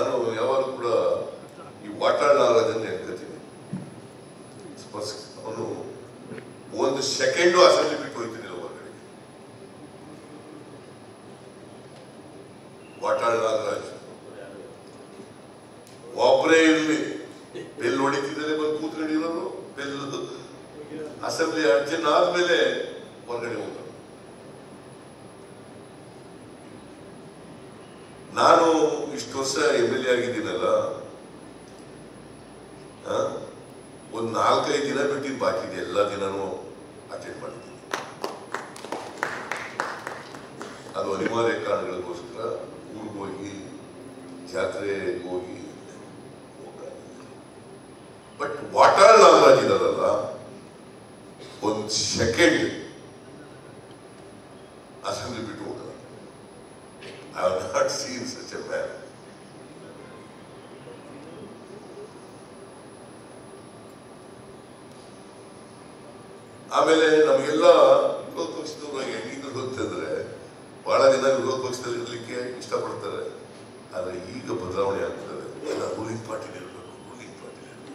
ನಾನು ಯಾವಾಗಲೂ ಕೂಡ ಈ ವಾಟಾಳ್ ನಾಗರಾಜನ್ ನೆನ್ಕೋತೀನಿ ಅವನು ಒಂದು ಸೆಕೆಂಡು ಅಸೆಂಬ್ಲಿ ಬಿಟ್ಟು ಹೋಗ್ತಿರಲಿಲ್ಲ ಹೊರಗಡೆ ವಾಟಾಳ್ ನಾಗರಾಜ್ ಒಬ್ಬರೇ ಇರಲಿ ಬೆಲ್ ಹೊಡಿತಿದ್ದಾರೆ ಬಂದು ಕೂತ್ಕೊಂಡಿರೋರು ಬೆಲ್ ಅಸೆಂಬ್ಲಿ ಅರ್ಜನ್ ಆದ್ಮೇಲೆ ಹೊರಗಡೆ ಹೋಗೋದು ನಾನು ಇಷ್ಟು ವರ್ಷ ಎಮ್ ಎಲ್ ಎ ಆಗಿದ್ದೀನಲ್ಲ ಆ, ಒಂದ್ ನಾಲ್ಕೈದು ದಿನ ಬಿಟ್ಟಿದ್ದು ಬಾಕಿ ಇದೆ ಎಲ್ಲ ದಿನನೂ ಅಟೆಂಡ್ ಮಾಡಿದ್ದೀನಿ ಅದು ಅನಿವಾರ್ಯ ಕಾರಣಗಳಿಗೋಸ್ಕರ ಊರಿಗೆ ಹೋಗಿ ಜಾತ್ರೆಗೆ ಹೋಗಿ ಬಟ್ ವಾಟಾಳ್ ನಾಗರಾಜ್ ಇದಾರಲ್ಲ ಒಂದು ಸೆಕೆಂಡ್ ಅಸೆಂಬ್ಲಿ ಬಿಟ್ಟು ಹೋಗಲ್ಲ I have not seen such a man ಆಮೇಲೆ ನಮಗೆಲ್ಲ ವಿರೋಧ ಪಕ್ಷದವರು ಹೆಂಗಿದ್ರು ಅಂತಂದ್ರೆ ಬಹಳ ದಿನ ವಿರೋಧ ಪಕ್ಷದಲ್ಲಿ ಇರ್ಲಿಕ್ಕೆ ಇಷ್ಟಪಡ್ತಾರೆ ಆದ್ರೆ ಈಗ ಬದಲಾವಣೆ ಆಗ್ತದೆ ಎಲ್ಲ ರೂಲಿಂಗ್ ಪಾರ್ಟಿ ಇರಬೇಕು ರೂಲಿಂಗ್ ಪಾರ್ಟಿ ಇರಬೇಕು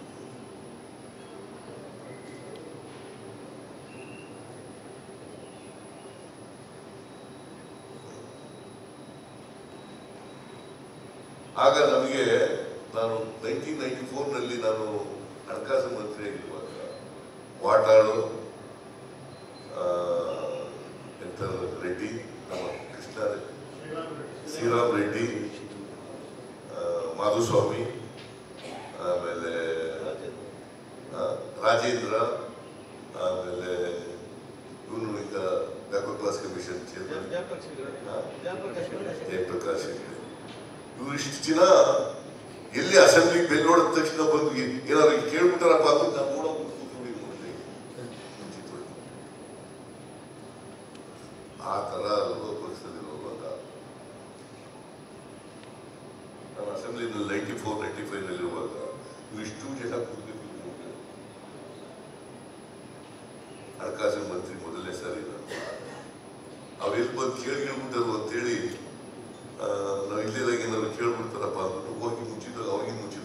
ಆಗ ನಮಗೆ ನಾನು ನೈನ್ಟೀನ್ ನೈನ್ಟಿ ಫೋರ್ನಲ್ಲಿ ನಾನು ಹಣಕಾಸು ಮಂತ್ರಿ ಆಗಿರುವಾಗ ವಾಟಾಳು ಆ, ಎಂತ ರೆಡ್ಡಿ ನಮ್ಮ ಕೃಷ್ಣ ಶ್ರೀರಾಮ್ ರೆಡ್ಡಿ ಆ, ಮಾಧುಸ್ವಾಮಿ ಆಮೇಲೆ ಆ, ರಾಜೇಂದ್ರ ಆಮೇಲೆ ಇವನು ಈಗ backward class commission chairman Jayaprakash Hegde ಇವರು ಇಷ್ಟು ದಿನ ಎಲ್ಲಿ ಅಸೆಂಬ್ಲಿ ಬೆಲ್ ನೋಡಿದ ತಕ್ಷಣ ಬಂದು ಏ- ಏನಾದ್ರು ಕೇಳ್ಬಿಟ್ಟಾರಪ್ಪ ಅಂತ ನಾವು ನೋಡೋ ಕೂತ್ಕೊಂಡು ನೋಡ್ಲಿ ಆ ತರ ವಿರೋಧ ಪಕ್ಷದಲ್ಲಿರುವಾಗ ನಾನು ಅಸೆಂಬ್ಲಿನಲ್ಲಿ ನೈಂಟಿ ಫೋರ್ ನೈಂಟಿ ಫೈವ್ ನಲ್ಲಿರುವಾಗ ಇವಿಷ್ಟು ಜನ ಕೂತ್ಕೊಂಡು ಹಣಕಾಸಿನ ಮಂತ್ರಿ ಮೊದಲನೇ ಸಾರಿ ನಾನು ಅವ್ರೆಲ್ಲಿ ಬಂದು ಕೇಳಿ ಕೇಳ್ಬಿಟ್ಟರು ಅಂತೇಳಿ ಆ, ನಾವು ಇಲ್ಲಿದಾಗ ಏನಾದ್ರು ಕೇಳ್ಬಿಡ್ತಾರಪ್ಪ ಅಂದ್ಬಿಟ್ಟು ಹೋಗಿ ಮುಚ್ಚಿದಾಗ ಅವ್ರಿಗೆ ಮುಚ್ಚಿದ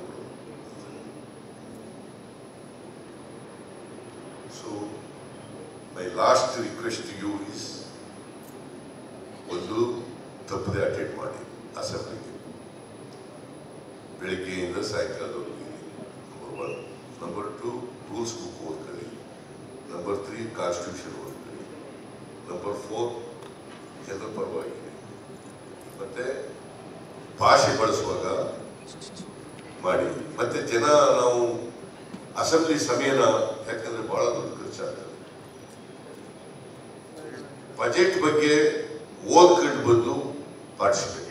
so my last request you is ಒಂದು ತಪ್ಪದೆ ಅಟೆಂಡ್ ಮಾಡಿ ಅಸೆಂಬ್ಲಿಗೆ ಬೆಳಿಗ್ಗೆಯಿಂದ ಸಾಯಂಕಾಲದವರೆಗೆ number one number two rules book ಓದ್ಕೊಳ್ಳಿ ನಂಬರ್ ತ್ರೀ ಕಾನ್ಸ್ಟಿಟ್ಯೂಷನ್ ಓದ್ಕೊಳ್ಳಿ ನಂಬರ್ ಫೋರ್ ಜನರ ಪರವಾಗಿ ಮತ್ತೆ ಭಾಷೆ ಬಳಸುವಾಗ ಮಾಡಿ ಮತ್ತೆ ಜನ ನಾವು ಅಸೆಂಬ್ಲಿ ಸಮಯನ ಯಾಕಂದ್ರೆ ಬಹಳ ದೊಡ್ಡ ಖರ್ಚಾಗ್ತದೆ ಬಜೆಟ್ ಬಗ್ಗೆ ಓದ್ಕೊಂಡು ಬಂದು ಪಾರ್ಟಿಸಿಪೇಟ್